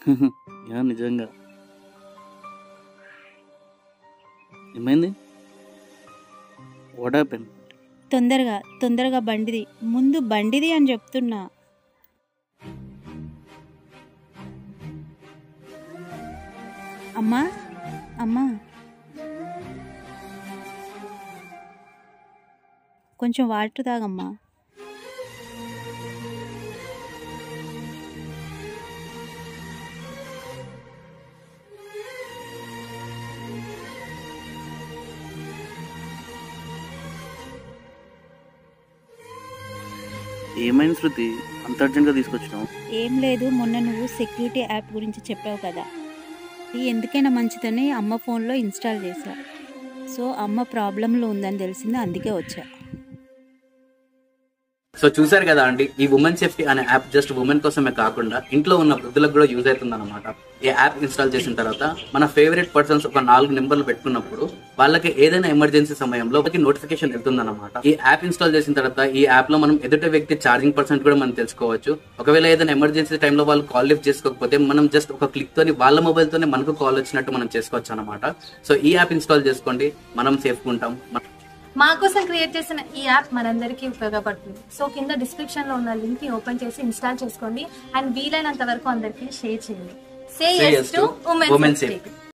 Yeah నిజంగా ఏమైంది what happen తొందరగా తొందరగా బండిది ముందు బండిది అని చెప్తున్నా అమ్మా అమ్మా కొంచెం వాటర్ తాగమ్మా ఏమైంది శృతి అంత అర్జెంట్గా తీసుకొచ్చినావు ఏం లేదు మొన్న నువ్వు సెక్యూరిటీ యాప్ గురించి చెప్పావు కదా ఇది ఎందుకైనా మంచిదని అమ్మ ఫోన్లో ఇన్స్టాల్ చేశా సో అమ్మ ప్రాబ్లంలో ఉందని తెలిసింది అందుకే వచ్చా సో చూసారు కదా అండి ఈ ఉమెన్ సేఫ్టీ అనే యాప్ జస్ట్ ఉమెన్ కోసమే కాకుండా ఇంట్లో ఉన్న వృద్ధులకు కూడా యూజ్ అవుతుంది అనమాట ఈ యాప్ ఇన్స్టాల్ చేసిన తర్వాత మన ఫేవరెట్ పర్సన్స్ ఒక నాలుగు నెంబర్లు పెట్టుకున్నప్పుడు వాళ్ళకి ఏదైనా ఎమర్జెన్సీ సమయంలో వాళ్ళకి నోటిఫికేషన్ వెళ్తుంది ఈ యాప్ ఇన్స్టాల్ చేసిన తర్వాత ఈ యాప్ లో మనం ఎదుటి వ్యక్తి ఛార్జింగ్ పర్సెంట్ కూడా మనం తెలుసుకోవచ్చు ఒకవేళ ఏదైనా ఎమర్జెన్సీ టైంలో వాళ్ళు కాల్ లిఫ్ట్ చేసుకోకపోతే మనం జస్ట్ ఒక క్లిక్ తోని వాళ్ళ మొబైల్ తోనే మనకు కాల్ వచ్చినట్టు మనం చేసుకోవచ్చు అనమాట సో ఈ యాప్ ఇన్స్టాల్ చేసుకోండి మనం సేఫ్ ఉంటాం మన- మా కోసం క్రియేట్ చేసిన ఈ యాప్ మనందరికీ ఉపయోగపడుతుంది సో కింద డిస్క్రిప్షన్ లో ఉన్న లింక్ ని ఓపెన్ చేసి ఇన్స్టాల్ చేసుకోండి అండ్ వీలైనంత వరకు అందరికీ షేర్ చేయండి say Say yes yes to to women women safety safety.